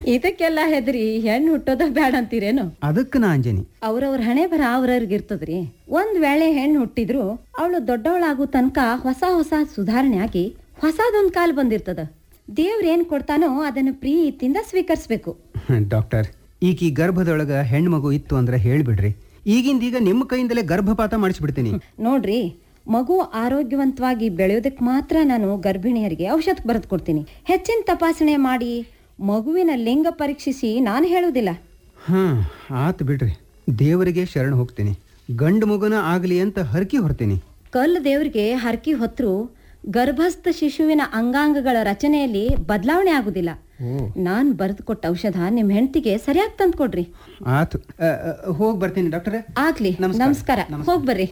ಇದಕ್ಕೆಲ್ಲ ಹೆದರಿ ಹೆಣ್ಣು ಹುಟ್ಟೋದ ಬ್ಯಾಡ ಅಂತೀರೇನು ಅದಕ್ಕೆ ನಾ ಅಂಜನಿ ಅವ್ರವ್ರ ಹಣೆ ಬರ ಅವ್ರವ್ರಿಗಿರ್ತದ್ರಿ ಒಂದ್ ವೇಳೆ ಹೆಣ್ಣು ಹುಟ್ಟಿದ್ರು ಅವಳು ದೊಡ್ಡವಳಾಗೋ ತನಕ ಹೊಸ ಹೊಸ ಸುಧಾರಣೆ ಆಗಿ ಹೊಸದೊಂದ್ ಕಾಲ್ ಬಂದಿರ್ತದ ದೇವ್ರ ಏನ್ ಕೊಡ್ತಾನೋ ಅದನ್ನು ಪ್ರೀತಿಯಿಂದ ಸ್ವೀಕರಿಸ್ಬೇಕು ಡಾಕ್ಟರ್ ಈಗ ಈ ಗರ್ಭದೊಳಗ ಹೆಣ್ಮಗು ಇತ್ತು ಅಂದ್ರೆ ಹೇಳ್ಬಿಡ್ರಿ ಈಗಿಂದೀಗ ನಿಮ್ಮ ಕೈಯಿಂದಲೇ ಗರ್ಭಪಾತ ಮಾಡಿಸ್ಬಿಡ್ತೀನಿ ನೋಡ್ರಿ ಮಗು ಆರೋಗ್ಯವಂತವಾಗಿ ಬೆಳೆಯೋದಕ್ಕೆ ಮಾತ್ರ ನಾನು ಗರ್ಭಿಣಿಯರಿಗೆ ಔಷಧ ಬರೆದು ಕೊಡ್ತೀನಿ ಹೆಚ್ಚಿನ ತಪಾಸಣೆ ಮಾಡಿ ಮಗುವಿನ ಲಿಂಗ ಪರೀಕ್ಷಿಸಿ ನಾನು ಹೇಳುವುದಿಲ್ಲ ಹಾ ಆತ್ ಬಿಡ್ರಿ ದೇವರಿಗೆ ಶರಣ ಹೋಗ್ತೀನಿ ಗಂಡು ಮಗುನ ಆಗಲಿ ಅಂತ ಹರಕಿ ಹೊರ್ತೀನಿ ಕಲ್ಲು ದೇವರಿಗೆ ಹರಕಿ ಹೊತ್ತರು ಗರ್ಭಸ್ಥ ಶಿಶುವಿನ ಅಂಗಾಂಗಗಳ ರಚನೆಯಲ್ಲಿ ಬದಲಾವಣೆ ಆಗುದಿಲ್ಲ ನಾನ್ ಬರೆದು ಕೊಟ್ಟ ಔಷಧ ನಿಮ್ ಹೆಂಡತಿಗೆ ಸರಿಯಾಗಿ ತಂದ್ಕೊಡ್ರಿ ಆತು ಹೋಗಿ ಬರ್ತೀನಿ ಡಾಕ್ಟರ್ ಆಗ್ಲಿ ನಮಸ್ಕಾರ. ನಮಸ್ಕಾರ ಹೋಗ್ ಬರ್ರಿ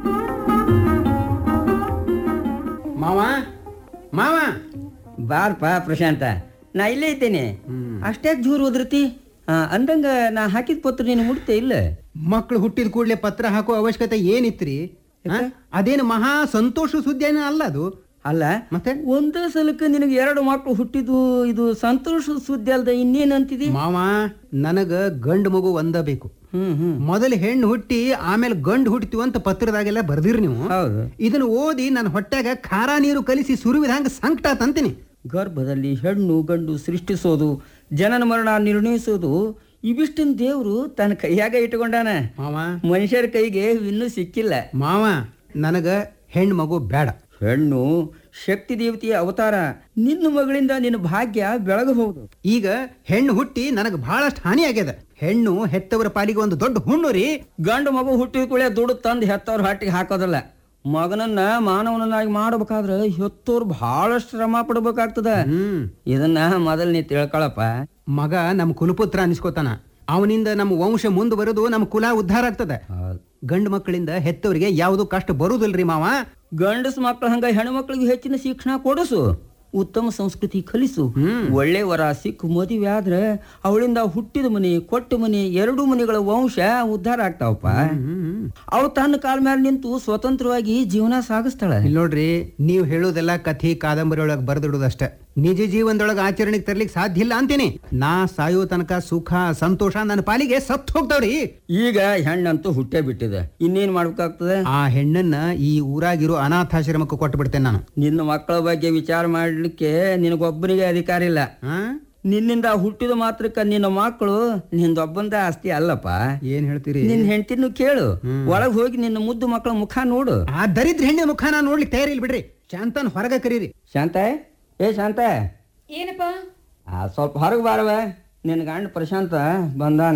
ಮಾವ ಮಾವ ಬಾರ್ಪ ಪ್ರಶಾಂತ ನಾ ಇಲ್ಲೇ ಇದ್ದೇನೆ ಅಷ್ಟೇ ಜೂರು ಓದ್ರತಿ ಆ, ಅಂದಂಗ ನಾ ಹಾಕಿದ ಪತ್ರ ನೀನು ಮುಟ್ತೆ ಇಲ್ಲ ಮಕ್ಕಳು ಹುಟ್ಟಿದ ಕೂಡಲೇ ಪತ್ರ ಹಾಕೋ ಅವಶ್ಯಕತೆ ಏನಿತ್ರಿ ಆ? ಅದೇನು ಮಹಾ ಸಂತೋಷ ಸುದ್ದಿ ಏನೋ ಅಲ್ಲ ಅದು ಅಲ್ಲ ಮತ್ತೆ ಒಂದೇ ಸಲಕ್ಕೆ ನಿನಗೆ ಎರಡು ಮಕ್ಕಳು ಹುಟ್ಟಿದ್ದು ಇದು ಸಂತೋಷದ ಸುದ್ದಿ ಅಲ್ದ ಇನ್ನೇನು ಅಂತಿದಿ ಮಾವ ನನಗ ಗಂಡು ಮಗು ಒಂದ ಬೇಕು ಹ್ಮ್ ಹ್ಮ್ ಮೊದಲು ಹೆಣ್ಣು ಹುಟ್ಟಿ ಆಮೇಲೆ ಗಂಡು ಹುಟ್ಟಿತು ಅಂತ ಪತ್ರದಾಗೆಲ್ಲ ಬರ್ದಿರಿ ನೀವು ಹೌದು ಇದನ್ನ ಓದಿ ನನ್ನ ಹೊಟ್ಯಾಗ ಖಾರ ನೀರು ಕಲಿಸಿ ಸುರುವಿದಂಗ ಸಂಕಟ ತಂತೀನಿ ಗರ್ಭದಲ್ಲಿ ಹೆಣ್ಣು ಗಂಡು ಸೃಷ್ಟಿಸೋದು ಜನನ ಮರಣ ನಿರ್ಣಯಿಸೋದು ಇವಿಷ್ಟನ್ ದೇವ್ರು ತನ್ನ ಕೈಯಾಗ ಇಟ್ಕೊಂಡಾನ ಮಾವ ಮನುಷ್ಯರ ಕೈಗೆ ಇನ್ನೂ ಸಿಕ್ಕಿಲ್ಲ ಮಾವ ನನಗ ಹೆಣ್ಣು ಮಗು ಬೇಡ ಹೆಣ್ಣು ಶಕ್ತಿ ದೇವತೆಯ ಅವತಾರ ನಿನ್ನ ಮಗಳಿಂದ ನಿನ್ನ ಭಾಗ್ಯ ಬೆಳಗಬಹುದು ಈಗ ಹೆಣ್ಣು ಹುಟ್ಟಿ ನನಗೆ ಬಹಳಷ್ಟು ಹಾನಿ ಆಗ್ಯದ ಹೆಣ್ಣು ಹೆತ್ತವರ ಪಾಲಿಗೆ ಒಂದು ದೊಡ್ಡ ಹುಣ್ಣು ರೀ ಗಂಡು ಮಗು ಹುಟ್ಟಿದ ಕೂಡಲೇ ದುಡ್ಡು ತಂದು ಹೆತ್ತವ್ರ ಹಾಟಿಗೆ ಹಾಕೋದಲ್ಲ ಮಗನನ್ನ ಮಾನವನನ್ನಾಗಿ ಮಾಡಬೇಕಾದ್ರೆ ಹೆತ್ತೋರು ಬಹಳಷ್ಟು ಶ್ರಮ ಪಡ್ಬೇಕಾಗ್ತದ ಹ್ಮ್ ಇದನ್ನ ಮೊದಲು ನೀ ತಿಳ್ಕೊಳಪ್ಪ ಮಗ ನಮ್ಮ ಕುಲಪುತ್ರ ಅನಿಸ್ಕೋತಾನ ಅವನಿಂದ ನಮ್ಮ ವಂಶ ಮುಂದುವರೆದು ನಮ್ಮ ಕುಲ ಉದ್ಧಾರ ಆಗ್ತದೆ ಗಂಡು ಮಕ್ಕಳಿಂದ ಹೆತ್ತವರಿಗೆ ಯಾವುದು ಕಷ್ಟ ಬರುದಿಲ್ರಿ ಮಾವ ಗಂಡಸ್ ಮಕ್ಳು ಹಂಗ ಹೆಣ್ಮಕ್ಳಿಗೆ ಹೆಚ್ಚಿನ ಶಿಕ್ಷಣ ಕೊಡಿಸು ಉತ್ತಮ ಸಂಸ್ಕೃತಿ ಕಲಿಸು ಹ್ಮ್. ಒಳ್ಳೆ ವರ ಸಿಕ್ಕು ಮದುವೆ ಆದ್ರೆ ಅವಳಿಂದ ಹುಟ್ಟಿದ ಮನೆ ಕೊಟ್ಟ ಮನೆ ಎರಡು ಮನೆಗಳ ವಂಶ ಉದ್ಧಾರ ಆಗ್ತಾವಪ್ಪ ಹ್ಮ್. ಅವಳು ತನ್ನ ಕಾಲ ಮೇಲೆ ನಿಂತು ಸ್ವತಂತ್ರವಾಗಿ ಜೀವನ ಸಾಗಿಸ್ತಾಳೆ ಇಲ್ಲಿ ನೋಡ್ರಿ ನೀವು ಹೇಳೋದೆಲ್ಲ ಕಥೆ ಕಾದಂಬರಿ ಒಳಗೆ ಬರೆದಿಡೋದಷ್ಟೇ ನಿಜ ಜೀವನದೊಳಗೆ ಆಚರಣೆಗೆ ತರ್ಲಿಕ್ಕೆ ಸಾಧ್ಯ ಇಲ್ಲ ಅಂತೀನಿ ನಾ ಸಾಯೋ ತನಕ ಸುಖ ಸಂತೋಷ ನನ್ನ ಪಾಲಿಗೆ ಸತ್ತು ಹೋಗ್ತಾವ್ರಿ ಈಗ ಹೆಣ್ಣಂತೂ ಹುಟ್ಟೇ ಬಿಟ್ಟಿದೆ ಇನ್ನೇನ್ ಮಾಡ್ಬೇಕಾಗ್ತದೆ ಆ ಹೆಣ್ಣನ್ನ ಈ ಊರಾಗಿರೋ ಅನಾಥಾಶ್ರಮಕ್ಕೆ ಕೊಟ್ಟು ಬಿಡ್ತೇನೆ ನಾನು ನಿನ್ನ ಮಕ್ಕಳ ಬಗ್ಗೆ ವಿಚಾರ ಮಾಡ್ಲಿಕ್ಕೆ ನಿನಗೊಬ್ಬನಿಗೆ ಅಧಿಕಾರ ಇಲ್ಲ ಆ? ನಿನ್ನಿಂದ ಹುಟ್ಟಿದ ಮಾತ್ರಕ್ಕ ನಿನ್ನ ಮಕ್ಕಳು ನಿಂದೊಬ್ಬಂದ ಆಸ್ತಿ ಅಲ್ಲಪ್ಪ ಏನ್ ಹೇಳ್ತೀರಿ ನಿನ್ನ ಹೆಂಡತಿನೂ ಕೇಳು ಒಳಗ್ ಹೋಗಿ ನಿನ್ನ ಮುದ್ದು ಮಕ್ಕಳ ಮುಖ ನೋಡು ಆ ದರಿದ್ರ ಹೆಣ್ಣಿನ ಮುಖ ನಾನು ನೋಡ್ಲಿಕ್ಕೆ ತಯಾರಿಲ್ಲ ಬಿಡ್ರಿ ಶಾಂತನ್ ಹೊರಗೆ ಕರೀರಿ ಶಾಂತ ಏ ಶಾಂತ ಏನಪ್ಪ ಆ ಸ್ವಲ್ಪ ಹೊರಗೆ ಬಾರವ ನಿನ್ನ ಗಂಡ ಪ್ರಶಾಂತ ಬಂದಾನ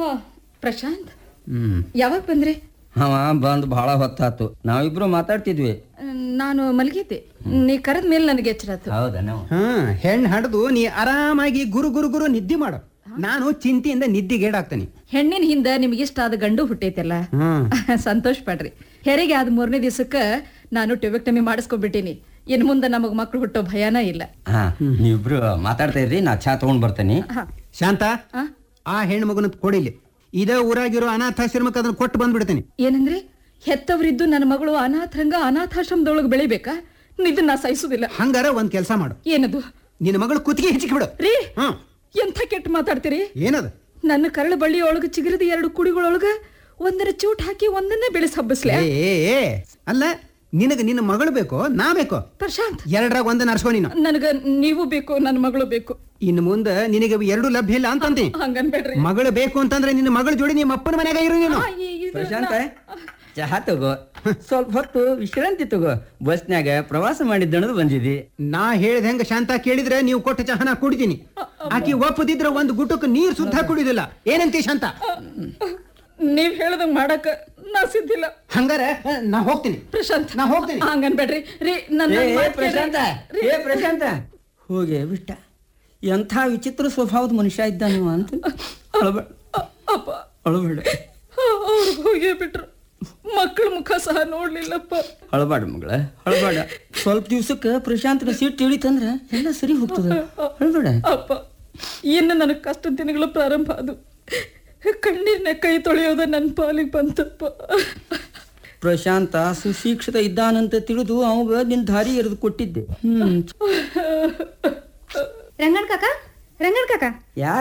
ಪ್ರಶಾಂತ್ ಹ್ಮ್ ಯಾವಾಗ ಬಂದ್ರಿ ಅವ ಬಂದ್ ಬಹಳ ಹೊತ್ತಾತು ನಾವಿಬ್ರು ಮಾತಾಡ್ತಿದ್ವಿ ನಾನು ಮಲಗಿದ್ದೆ ನೀ ಕರೆದ ಮೇಲೆ ನನಗೆ ಎಚ್ಚರ ಆಯ್ತು ಹೌದಾ ನಾವು ಹಾ ಹೆಣ್ಣು ಹಡ್ದು ನೀ ಆರಾಮಾಗಿ ಗುರು ಗುರು ಗುರು ನಿದ್ದೆ ಮಾಡು ನಾನು ಚಿಂತೆಯಿಂದ ನಿದ್ದೆಗೇಡಾಗ್ತೇನೆ ಹೆಣ್ಣಿನ ಹಿಂದ ನಿಮ್ಗೆ ಇಷ್ಟ ಆದ ಗಂಡು ಹುಟ್ಟೈತಲ್ಲ ಹ್ಮ್ ಸಂತೋಷ ಪಡ್ರಿ ಹೆರಿಗೆ ಆದ ಮೂರನೇ ದಿವಸಕ್ಕ ನಾನು ಟ್ಯೂಬೆಕ್ಟಮಿ ಮಾಡಿಸ್ಕೊಂಡ್ಬಿಟ್ಟೀನಿ ಇನ್ ಮುಂದೆ ನಮಗ್ ಮಕ್ಳು ಹುಟ್ಟೋ ಭಯನ ಇಲ್ಲ ಹಾ ನೀವಿಬ್ರು ಮಾತಾಡ್ತಾ ಇರ್ರಿ ನಾ ಚಾ ತಗೊಂಡ್ ಬರ್ತೇನೆ ಶಾಂತ ಆ? ಆ ಹೆಣ್ಣು ಮಗನ ಕೊಡಿಲಿ ಇದೇ ಊರಾಗಿರೋ ಅನಾಥಾಶ್ರಮಕ್ಕೆ ಅದನ್ನ ಕೊಟ್ಟು ಬಂದ್ಬಿಡ್ತೇನೆ ಏನಂದ್ರೆ ಹೆತ್ತವರಿದ್ದು ನನ್ನ ಮಗಳು ಅನಾಥರಂಗ ಅನಾಥಾಶ್ರಮದೊಳಗೆ ಬೆಳಿಬೇಕಾ ಇದನ್ನ ನಾ ಸಹಿಸುದಿಲ್ಲ ಹಂಗಾರ ಒಂದ್ ಕೆಲಸ ಮಾಡು ಏನದು ನಿನ್ನ ಮಗಳು ಕುತ್ತಿಗೆ ಹೆಚ್ಚಿಗೆ ಬಿಡು ರೀ ಹ್ಮ್ ಎಂಥ ಕೆಟ್ಟ ಮಾತಾಡ್ತೀರಿ ಏನದು ನನ್ನ ಕರಳು ಬಳ್ಳಿಯೊಳಗ ಚಿಗುರಿದ ಎರಡು ಕುಡಿಗಳೊಳಗ ಒಂದರ ಚೂಟ್ ಹಾಕಿ ಒಂದನ್ನೇ ಬೆಳೆಸಿ ಹಬ್ಬಸ್ಲೆ ಏ ಏ, ಏ ಅಲ್ಲ ನಿನಗೆ ನಿನ್ನ ಮಗಳು ಬೇಕೋ ನಾ ಬೇಕೋ ಪ್ರಶಾಂತ್ ಎರಡರಾಗ ಒಂದು ನರ್ಸ್ಕೊ ನೀನು ನನಗ ನೀವು ಬೇಕು ನನ್ನ ಮಗಳು ಬೇಕು ಇನ್ನು ಮುಂದೆ ನಿನಗೆ ಎರಡು ಲಭ್ಯ ಇಲ್ಲ ಅಂತಂತೀನಿ ಹಂಗನ್ಬೇಡ್ರಿ ಮಗಳು ಬೇಕು ಅಂತಂದ್ರೆ ನಿನ್ನ ಮಗಳ ಜೋಡಿ ನಿಮ್ಮ ಅಪ್ಪನ ಮನೆಯಾಗ ಇರು ನೀನು ಆ, ಈ- ಇದು ಪ್ರಶಾಂತ ಚಹಾ ತಗೋ ಸ್ವಲ್ಪ ಹೊತ್ತು ವಿಶ್ರಾಂತಿ ತಗೋ ಬಸ್ನ್ಯಾಗ ಪ್ರವಾಸ ಮಾಡಿದ್ದಣದು ಬಂದಿದಿ ನಾ ಹೇಳ್ದ ಹೆಂಗ ಶಾಂತ ಕೇಳಿದ್ರೆ ನೀವು ಕೊಟ್ಟ ಚಹನ ಕುಡಿತೀನಿ ಆಕಿ ಒಪ್ಪದಿದ್ರೆ ಒಂದು ಗುಟಕ್ಕೆ ನೀರ್ ಸುದ್ದ ಕುಡಿದಿಲ್ಲ ಏನಂತಿ ಶಾಂತ ನೀವ್ ಹೇಳ್ದಂಗ್ ಮಾಡಕ ನಾ ಸಿದ್ಧಿಲ್ಲ ಹಂಗಾರ ನಾ ಹೋಗ್ತೀನಿ ಪ್ರಶಾಂತ್ ನಾ ಹೋಗ್ತೀನಿ ಹಂಗನ್ಬೇಡ್ರಿ ರೀ ನನ್ನ ಏ, ಏ, ಮಾತ್ ಕೇಳ್ರಿ. ಪ್ರಶಾಂತ ಏ ಪ್ರಶಾಂತ ಹೋಗಿ ಬಿಟ್ಟ ಎಂಥ ವಿಚಿತ್ರ ಸ್ವಭಾವದ ಮನುಷ್ಯ ಇದ್ದ ನೀವು ಅಂತ ಅಳಬೇಡ ಅ- ಅಪ್ಪ ಅಳಬೇಡ ಅವ್ರು ಹೋಗೇ ಬಿಟ್ರು ಮಕ್ಕಳ ಮುಖ ಸಹ ನೋಡ್ಲಿಲ್ಲಪ್ಪ ಅಳಬೇಡ ಮಗಳ ಅಳಬೇಡ ಸ್ವಲ್ಪ ದಿವ್ಸಕ್ಕೆ ಪ್ರಶಾಂತನ ಸಿಟ್ಟು ಇಳಿತಂದ್ರ ಎಲ್ಲ ಸರಿ ಹೋಗ್ತದ ಅಳಬೇಡ ಅಪ್ಪ ಇನ್ನು ನನಗೆ ಕಷ್ಟ ದಿನಗಳು ಪ್ರಾರಂಭ ಅದು ಕಣ್ಣೀರ್ನ ಕೈ ತೊಳೆಯೋದ ನನ್ನ ಪಾಲಿಗೆ ಬಂತಪ್ಪ ಪ್ರಶಾಂತ ಸುಶಿಕ್ಷಿತ ಇದ್ದಾನಂತ ತಿಳಿದು ಅವಾಗ ನಿನ್ ದಾರಿ ಎರೆದು ಕೊಟ್ಟಿದ್ದೆ ಹ್ಮ್ ರಂಗಣ್ಣ ಕಾಕ ರಂಗಣ್ಣ ಕಾಕ ಯಾ